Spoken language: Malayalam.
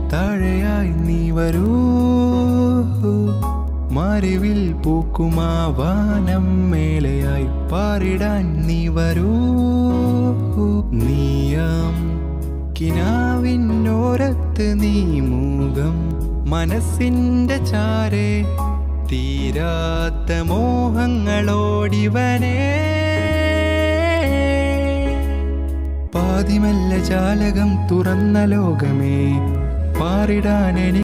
താഴെയായി നീ വരൂ മറിവിൽ പൂക്കുമാ വാനം മേലെയായി പാറിടാൻ നീ വരൂ നീയാം കിനാവിനോരത്ത് നീ മൂകം മനസ്സിന്റെ ചാരെ തീരാത്ത മോഹങ്ങളോടിവനേ പാതിമല്ല ജാലകം തുറന്ന ലോകമേ പാറിടാൻ